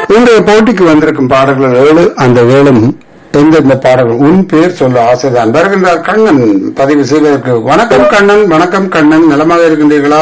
இன்றைய போட்டிக்கு வந்திருக்கும் பாடல்கள் ஏழு அந்த ஏழும் எந்தெந்த பாடல்கள் உன் பேர் சொல்ல ஆசைதான் வருகின்றார் கண்ணன் பதிவு செய்வதற்கு வணக்கம் கண்ணன் வணக்கம் கண்ணன் நலமாக இருக்கின்றீர்களா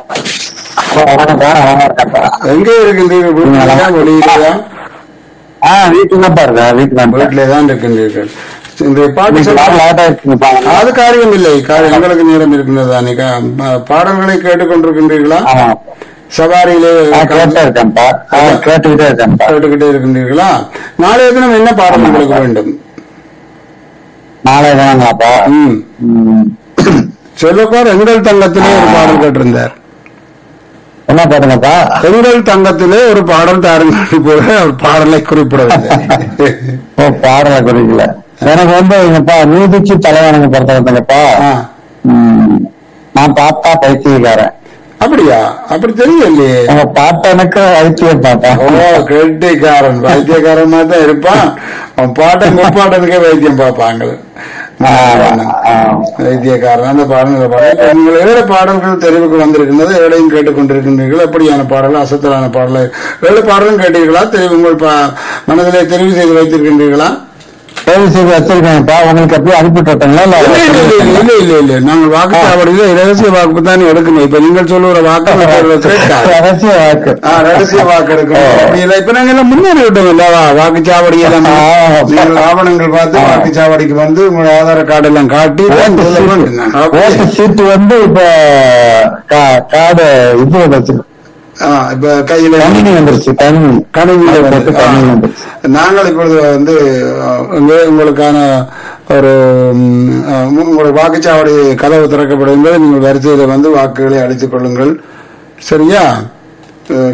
எங்கே இருக்கின்றீர்கள் வீட்டிலேயா வெளியிலேயா ஆ வீட்டுல தான் பாருங்க வீட்டுல தான் வீட்டிலே தான் இருக்கின்றீர்கள் இந்த பாட்டு சொல்ல லேட்டா இருக்குங்கப்பா அது காரியம் இல்லை காரியம் உங்களுக்கு நேரம் இருக்கின்றது தானே கா- பா- பாடல்களை கேட்டுக்கொண்டிருக்கின்றீர்களா ஆமா சவாரியிலே நான் கேட்டே இருக்கேன்ப்பா ஆ, கேட்டுக்கிட்டே இருக்கேன்ப்பா கேட்டுக்கிட்டே இருக்கின்றீர்களா நாளைய தினம் என்ன பாடல் உங்களுக்கு வேண்டும் நாளை தானங்களாப்பா ம் ம். சொல்லப்பார் எங்கள் தங்கத்திலே ஒரு பாடல் கேட்டிருந்தார் என்ன பாட்டுங்கப்பா எங்கள் தங்கத்திலே ஒரு பாடல் தாருங்கள் போல அவர் பாடலை குறிப்பிடவில்லை ஓ பாடல குறிக்கல எனக்கு வந்து எங்கப்பா நீதிக்கு தலைவனுக்கு பொறுத்த வந்தங்கப்பா ஆ, நான் பாப்பா பைத்தியக்காரன் அப்படியா அப்படி தெரியலையே எங்க பாட்டனுக்கு வைத்தியம் பாப்பா ஓ கெட்டிக்காரன் வைத்தியக்காரன் மாதிரி தான் இருப்பான் அவன் பாட்டன் முப்பாட்டனுக்கே வைத்தியம் பார்ப்பாங்க வைத்தியக்காரன் அந்த பாடல் இந்த பாடல் இப்ப நீங்கள் ஏழு பாடல்கள் தெரிவுக்கு வந்திருக்கின்றது ஏழையும் கேட்டுக்கொண்டிருக்கின்றீர்கள் எப்படியான பாடல் அசத்தலான பாடல் ஏழு பாடலும் கேட்டீர்களா தெரிவு உங்கள் ப- மனதிலே தெரிவு செய்து வைத்திருக்கின்றீர்களா தேர்வு செய்து வச்சிருக்கேன்ப்பா உங்களுக்கு அப்படியே அனுப்பிட்டு விட்டீங்களா இல்ல இல்ல இல்ல இல்ல இல்ல இல்ல இல்ல நாங்கள் வாக்குச்சாவடியில ரகசிய வாக்கு தானே எடுக்கணும் இப்ப நீங்கள் சொல்லுற வாக்கு மற்றவர்கள் கேட்காது. ரகசிய வாக்கு ஆ, ரகசிய வாக்கு எடுக்கணும் அப்படி இல்லை இப்ப நாங்க எல்லாம் முன்னேறி விட்டோம் இல்லவா வாக்குச்சாவடியில நீங்கள் ஆவணங்கள் பார்த்து வாக்குச்சாவடிக்கு வந்து உங்க ஆதார கார்டு எல்லாம் காட்டி தான் சொல்ல வேண்டும். அப்படி. ஓட்டு சீட்டு வந்து இப்ப கா- கார்டு இது வந்துச்சு ஆ, இப்ப கையில கணினி வந்துருச்சு கணினி கணினியில அதை வந்து, போட்டு கணினி வந்துருச்சு ஆ. நாங்கள் இப்பொழுது வந்து ஆ, உங்க- உங்களுக்கான ஒரு ம், ஆ, உங்களுடைய வாக்குச்சாவடி கதவு திறக்கப்படுகிறது நீங்கள் வரிசையில வந்து வாக்குகளை அளித்துக் கொள்ளுங்கள் சரியா அஹ்,